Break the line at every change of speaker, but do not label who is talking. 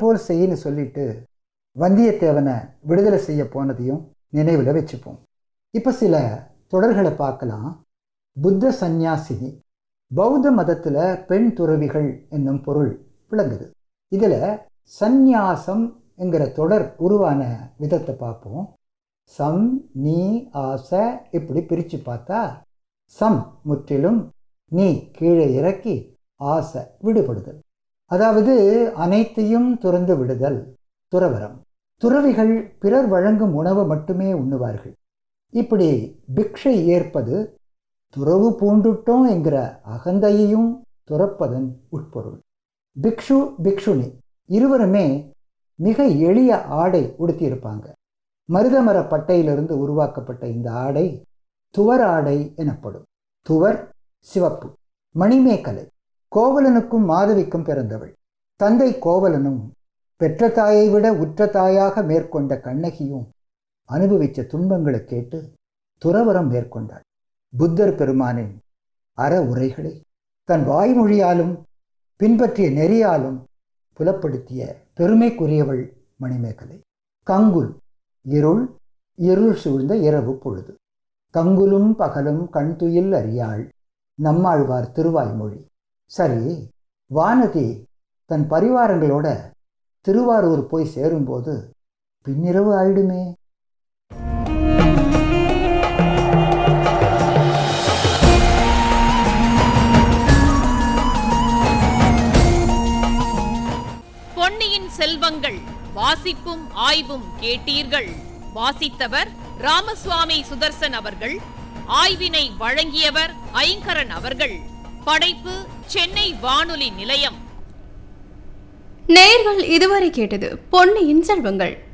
போல் செய்யின்னு சொல்லிட்டு வந்தியத்தேவனை விடுதலை செய்ய போனதையும் நினைவில் வச்சுப்போம் இப்போ சில தொடர்களை பார்க்கலாம் புத்த சந்நியாசினி பௌத்த மதத்தில் பெண் துறவிகள் என்னும் பொருள் விளங்குது இதில் சந்நியாசம் என்கிற தொடர் உருவான விதத்தை பார்ப்போம் சம் நீ ஆச இப்படி பிரித்து பார்த்தா சம் முற்றிலும் நீ கீழே இறக்கி ஆசை விடுபடுதல் அதாவது அனைத்தையும் துறந்து விடுதல் துறவரம் துறவிகள் பிறர் வழங்கும் உணவு மட்டுமே உண்ணுவார்கள் இப்படி பிக்ஷை ஏற்பது துறவு பூண்டுட்டோம் என்கிற அகந்தையையும் துறப்பதன் உட்பொருள் பிக்ஷு பிக்ஷுனி இருவருமே மிக எளிய ஆடை உடுத்தியிருப்பாங்க மருதமர பட்டையிலிருந்து உருவாக்கப்பட்ட இந்த ஆடை துவர் ஆடை எனப்படும் துவர் சிவப்பு மணிமேகலை கோவலனுக்கும் மாதவிக்கும் பிறந்தவள் தந்தை கோவலனும் பெற்ற தாயை விட உற்ற தாயாக மேற்கொண்ட கண்ணகியும் அனுபவித்த துன்பங்களை கேட்டு துறவரம் மேற்கொண்டாள் புத்தர் பெருமானின் அற உரைகளை தன் வாய்மொழியாலும் பின்பற்றிய நெறியாலும் புலப்படுத்திய பெருமைக்குரியவள் மணிமேகலை கங்குல் இருள் இருள் சூழ்ந்த இரவு பொழுது கங்குலும் பகலும் கண்துயில் அறியாள் நம்மாழ்வார் திருவாய்மொழி சரி வானதி தன் பரிவாரங்களோட திருவாரூர் போய் சேரும்போது பின்னிரவு ஆயிடுமே
பொன்னியின் செல்வங்கள் வாசிப்பும் ஆய்வும் கேட்டீர்கள் வாசித்தவர் ராமசுவாமி சுதர்சன் அவர்கள் ஆய்வினை வழங்கியவர் ஐங்கரன் அவர்கள் படைப்பு சென்னை வானொலி நிலையம்
நேர்கள் இதுவரை கேட்டது பொன்னியின் செல்வங்கள்